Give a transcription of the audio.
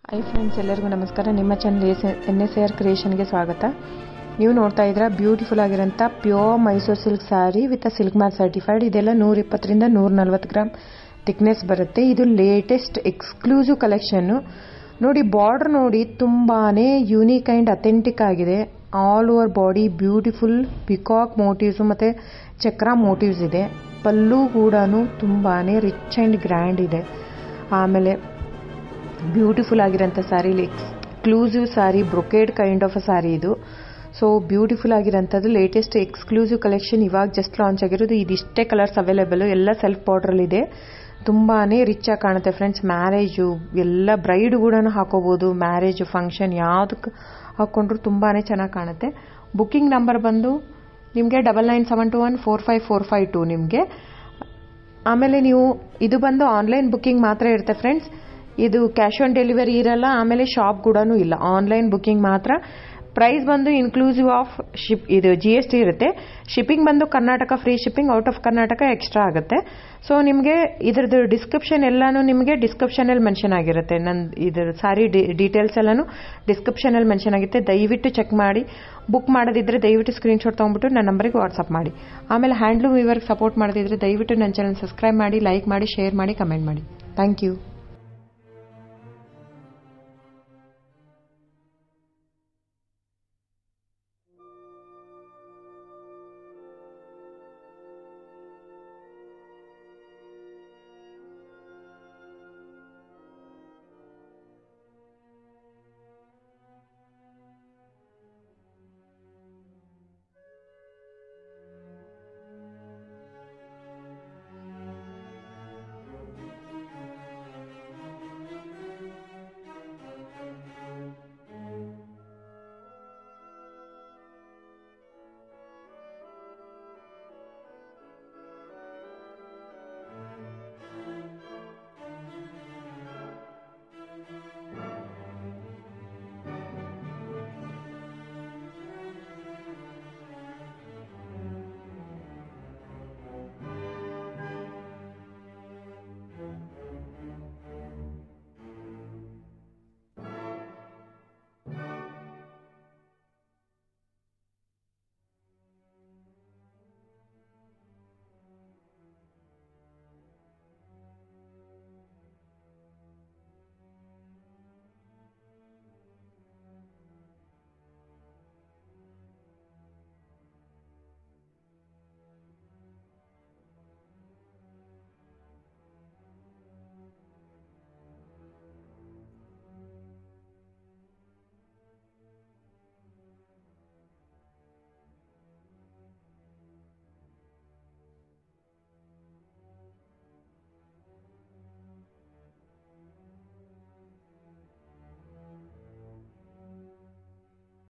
I friends ಎಲ್ಲರಿಗೂ ನಮಸ್ಕಾರ ನಿಮ್ಮ channel S N S R ಕ್ರಿಯೇಷನ್ಗೆ ಸ್ವಾಗತ ನೀವು ನೋಡ್ತಾ ಇದ್ದೀರಾ ಬ್ಯೂಟಿಫುಲ್ ಆಗಿರೋಂಥ pure Mysuru silk sari with silk mark certified ಇದೆಲ್ಲ ನೂರ ಇಪ್ಪತ್ತರಿಂದ ನೂರ ನಲ್ವತ್ತು ಗ್ರಾಮ್ ಥಿಕ್ನೆಸ್ ಬರುತ್ತೆ ಇದು ಲೇಟೆಸ್ಟ್ ಎಕ್ಸ್ಕ್ಲೂಸಿವ್ ಕಲೆಕ್ಷನ್ನು ನೋಡಿ ಬಾರ್ಡರ್ ನೋಡಿ ತುಂಬಾ ಯೂನಿಕ್ ಆ್ಯಂಡ್ ಅಥೆಂಟಿಕ್ ಆಗಿದೆ all over body beautiful peacock motifs ಮತ್ತು ಚಕ್ರ ಮೋಟಿವ್ಸ್ ಇದೆ ಪಲ್ಲು ಕೂಡ ತುಂಬಾ ರಿಚ್ ಆ್ಯಂಡ್ ಗ್ರ್ಯಾಂಡ್ ಇದೆ ಆಮೇಲೆ ಬ್ಯೂಟಿಫುಲ್ ಆಗಿರೋಂಥ sari exclusive sari brocade kind of a sari ಇದು ಸೊ ಬ್ಯೂಟಿಫುಲ್ ಆಗಿರೋಂಥದ್ದು ಲೇಟೆಸ್ಟ್ ಎಕ್ಸ್ಕ್ಲೂಸಿವ್ ಕಲೆಕ್ಷನ್ ಇವಾಗ ಜಸ್ಟ್ ಲಾಂಚ್ ಆಗಿರೋದು ಇದಿಷ್ಟೇ ಕಲರ್ಸ್ ಅವೈಲೇಬಲ್ ಎಲ್ಲ ಸೆಲ್ಫ್ ಬಾರ್ಡ್ರಲ್ಲಿದೆ ತುಂಬಾ ರಿಚ್ ಆಗಿ ಕಾಣುತ್ತೆ ಫ್ರೆಂಡ್ಸ್ ಮ್ಯಾರೇಜು ಎಲ್ಲ ಬ್ರೈಡ್ ಕೂಡ ಹಾಕೋಬೋದು ಮ್ಯಾರೇಜು ಫಂಕ್ಷನ್ ಯಾವುದಕ್ಕೆ ಹಾಕ್ಕೊಂಡ್ರು ತುಂಬಾ ಚೆನ್ನಾಗಿ ಕಾಣುತ್ತೆ ಬುಕ್ಕಿಂಗ್ ನಂಬರ್ ಬಂದು ನಿಮಗೆ double nine seven two one four five four five two ನಿಮಗೆ ಆಮೇಲೆ ನೀವು ಇದು ಬಂದು ಆನ್ಲೈನ್ ಬುಕ್ಕಿಂಗ್ ಮಾತ್ರ ಇರುತ್ತೆ ಫ್ರೆಂಡ್ಸ್ ಇದು ಕ್ಯಾಶ್ ಆನ್ ಡೆಲಿವರಿ ಇರಲ್ಲ ಆಮೇಲೆ ಶಾಪ್ ಕೂಡ ಇಲ್ಲ ಆನ್ಲೈನ್ ಬುಕ್ಕಿಂಗ್ ಮಾತ್ರ ಪ್ರೈಸ್ ಬಂದು ಇನ್ಕ್ಲೂಸಿವ್ ಆಫ್ ಶಿಪ್ ಇದು ಜಿ ಎಸ್ ಟಿ ಇರುತ್ತೆ ಶಿಪ್ಪಿಂಗ್ ಬಂದು Karnataka free shipping out of Karnataka extra ಆಗುತ್ತೆ ಸೊ ನಿಮಗೆ ಇದ್ರದ್ದು ಡಿಸ್ಕ್ರಿಪ್ಷನ್ ಎಲ್ಲಾನು ನಿಮಗೆ ಡಿಸ್ಕ್ರಿಪ್ಷನಲ್ಲಿ ಮೆನ್ಷನ್ ಆಗಿರುತ್ತೆ ನನ್ನ ಇದ್ರ ಸಾರಿ ಡೀಟೇಲ್ಸ್ ಎಲ್ಲಾನು ಡಿಸ್ಕ್ರಿಪ್ಷನಲ್ಲಿ ಮೆನ್ಷನ್ ಆಗುತ್ತೆ ದಯವಿಟ್ಟು ಚೆಕ್ ಮಾಡಿ ಬುಕ್ ಮಾಡೋದಿದ್ರೆ ದಯವಿಟ್ಟು ಸ್ಕ್ರೀನ್ಶಾಟ್ ತೊಗೊಂಡ್ಬಿಟ್ಟು ನನ್ನ ನಂಬರಿಗೆ ವಾಟ್ಸಪ್ ಮಾಡಿ ಆಮೇಲೆ ಹ್ಯಾಂಡ್ಲೂಮ್ ಇವರ್ಗೆ ಸಪೋರ್ಟ್ ಮಾಡೋದಿದ್ರೆ ದಯವಿಟ್ಟು ನನ್ನ ಚಾನಲ್ ಸಬ್ಸ್ಕ್ರೈಬ್ ಮಾಡಿ ಲೈಕ್ ಮಾಡಿ ಶೇರ್ ಮಾಡಿ ಕಮೆಂಟ್ ಮಾಡಿ ಥ್ಯಾಂಕ್ ಯು